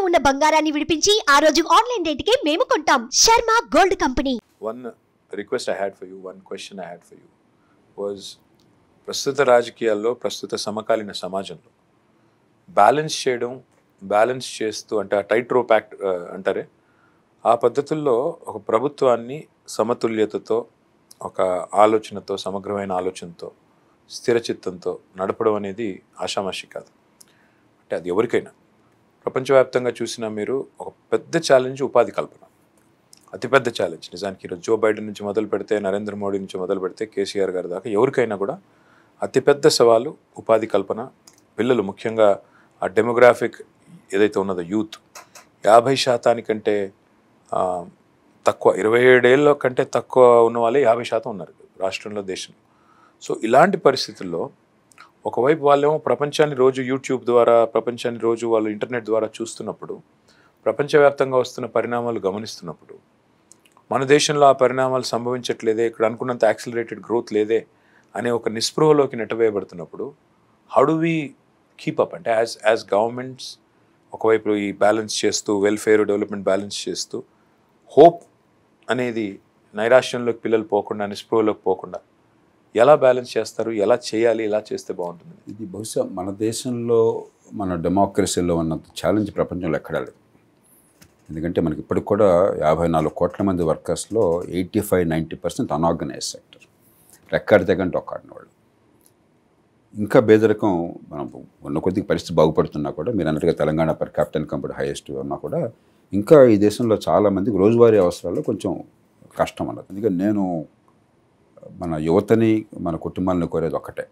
ఉన్న బంగారాన్ని విడిపించి ఆ రోజు ఆన్లైన్ రేటుకే మేము కొంటాం Sharma gold company one request I had for you, one question I had for you was ప్రస్తుత రాజకీయాల్లో ప్రస్తుత సమకాలీన సమాజంలో బ్యాలెన్స్ చేయడం బ్యాలెన్స్ చేస్తూ అంటే ఆ టైట్ రోప్ యాక్ట్ అంటారే ఆ పద్ధతుల్లో ఒక ప్రభుత్వాన్ని సమతుల్యతతో ఒక ఆలోచనతో సమగ్రమైన ఆలోచనతో స్థిరచిత్తంతో నడపడం అనేది ఆషామాషి కాదు అంటే అది ఎవరికైనా ప్రపంచవ్యాప్తంగా చూసినా మీరు ఒక పెద్ద ఛాలెంజ్ ఉపాధి కల్పన అతిపెద్ద ఛాలెంజ్ నిజానికి ఈరోజు జో బైడెన్ నుంచి మొదలు పెడితే నరేంద్ర మోడీ నుంచి మొదలు పెడితే కేసీఆర్ గారి దాకా ఎవరికైనా కూడా అతిపెద్ద సవాలు ఉపాధి కల్పన పిల్లలు ముఖ్యంగా ఆ డెమోగ్రాఫిక్ ఏదైతే ఉన్నదో యూత్ యాభై శాతానికంటే ఆ, తక్కువ ఇరవై ఏడేళ్ళ కంటే తక్కువ ఉన్న వాళ్ళే యాభై శాతం ఉన్నారు రాష్ట్రంలో దేశంలో సో ఇలాంటి పరిస్థితుల్లో ఒకవైపు వాళ్ళేమో ప్రపంచాన్ని రోజు యూట్యూబ్ ద్వారా ప్రపంచాన్ని రోజు వాళ్ళు ఇంటర్నెట్ ద్వారా చూస్తున్నప్పుడు ప్రపంచవ్యాప్తంగా వస్తున్న పరిణామాలు గమనిస్తున్నప్పుడు మన దేశంలో ఆ పరిణామాలు సంభవించట్లేదే ఇక్కడ అనుకున్నంత యాక్సిలరేటెడ్ గ్రోత్ లేదే అనే ఒక నిస్పృహలోకి నెట్టవేయబడుతున్నప్పుడు how do we keep up అంటే యాజ్ యాజ్ గవర్నమెంట్స్ ఒకవైపు ఈ బ్యాలెన్స్ చేస్తూ వెల్ఫేర్ డెవలప్మెంట్ బ్యాలెన్స్ చేస్తూ హోప్ అనేది నైరాశ్యంలోకి పిల్లలు పోకుండా నిస్పృహలోకి పోకుండా ఎలా బ్యాలెన్స్ చేస్తారు ఎలా చేయాలి ఎలా చేస్తే బాగుంటుంది ఇది బహుశా మన దేశంలో మన డెమోక్రసీలో ఉన్నంత ఛాలెంజ్ ప్రపంచంలో ఎక్కడా లేదు ఎందుకంటే మనకి ఇప్పటికి కూడా యాభై నాలుగు కోట్ల మంది వర్కర్స్లో eighty five ninety percent unorganise sector రెక్కాడి తగ్గంటే ఒక్కడిన వాళ్ళు ఇంకా పేదరికం మనం ఉన్న కొద్దిగా పరిస్థితి బాగుపడుతున్నా కూడా మీరు అన్నట్టుగా Telangana per capital company highest ఉన్నా కూడా ఇంకా ఈ దేశంలో చాలామందికి రోజువారీ అవసరాల్లో కొంచెం కష్టం అన్నది అందుకని నేను మన యువతని మన కుటుంబాలను కోరేది ఒక్కటే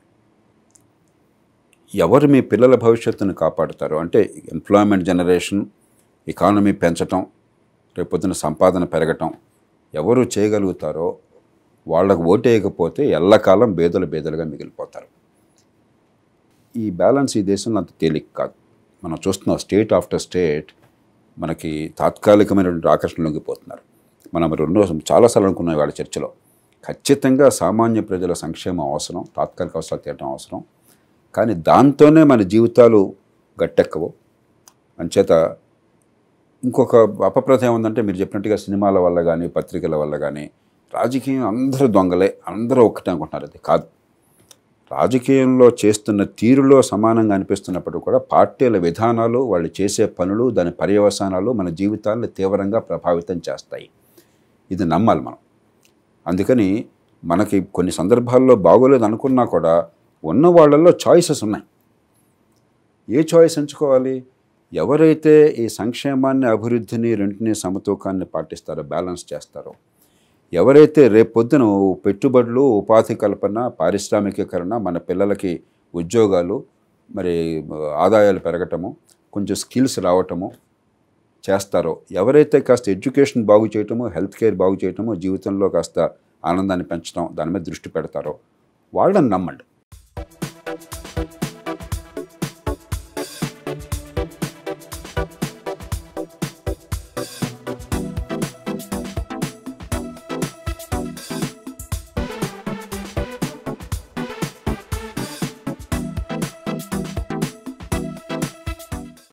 ఎవరు మీ పిల్లల భవిష్యత్తును కాపాడుతారు అంటే ఎంప్లాయ్మెంట్ జనరేషన్ ఎకానమీ పెంచటం రేపొద్దున సంపాదన పెరగటం ఎవరు చేయగలుగుతారో వాళ్ళకు ఓటేయకపోతే ఎల్లకాలం బేదలు బేదలుగా మిగిలిపోతారు ఈ బ్యాలెన్స్ ఈ దేశంలో అంత తేలిక కాదు మనం చూస్తున్నాం స్టేట్ ఆఫ్టర్ స్టేట్ మనకి తాత్కాలికమైనటువంటి ఆకర్షణ లొంగిపోతున్నారు మనం రెండో చాలాసార్లు అనుకున్నాం వాళ్ళ చర్చలో ఖచ్చితంగా సామాన్య ప్రజల సంక్షేమం అవసరం తాత్కాలిక అవసరాలు తీరడం అవసరం కానీ దాంతోనే మన జీవితాలు గట్టెక్కవు అంచేత ఇంకొక అపప్రథ ఏముందంటే మీరు చెప్పినట్టుగా సినిమాల వల్ల కానీ పత్రికల వల్ల కానీ రాజకీయం అందరూ దొంగలే అందరూ ఒక్కటే అనుకుంటున్నారు అది కాదు రాజకీయంలో చేస్తున్న తీరులో సమానంగా అనిపిస్తున్నప్పుడు కూడా పార్టీల విధానాలు వాళ్ళు చేసే పనులు దాని పర్యవసానాలు మన జీవితాలను తీవ్రంగా ప్రభావితం చేస్తాయి ఇది నమ్మాలి మనం అందుకని మనకి కొన్ని సందర్భాల్లో బాగోలేదు అనుకున్నా కూడా ఉన్న వాళ్ళల్లో చాయిసెస్ ఉన్నాయి ఏ చాయిస్ ఎంచుకోవాలి ఎవరైతే ఈ సంక్షేమాన్ని అభివృద్ధిని రెంటిని సమతూకాన్ని పాటిస్తారో బ్యాలెన్స్ చేస్తారో ఎవరైతే రేపొద్దున పెట్టుబడులు ఉపాధి కల్పన పారిశ్రామికీకరణ మన పిల్లలకి ఉద్యోగాలు మరి ఆదాయాలు పెరగటము కొంచెం స్కిల్స్ రావటము చేస్తారో ఎవరైతే కాస్త ఎడ్యుకేషన్ బాగు చేయటము హెల్త్ కేర్ బాగు చేయటము జీవితంలో కాస్త ఆనందాన్ని పెంచడం దాని మీద దృష్టి పెడతారో వాళ్ళని నమ్మండి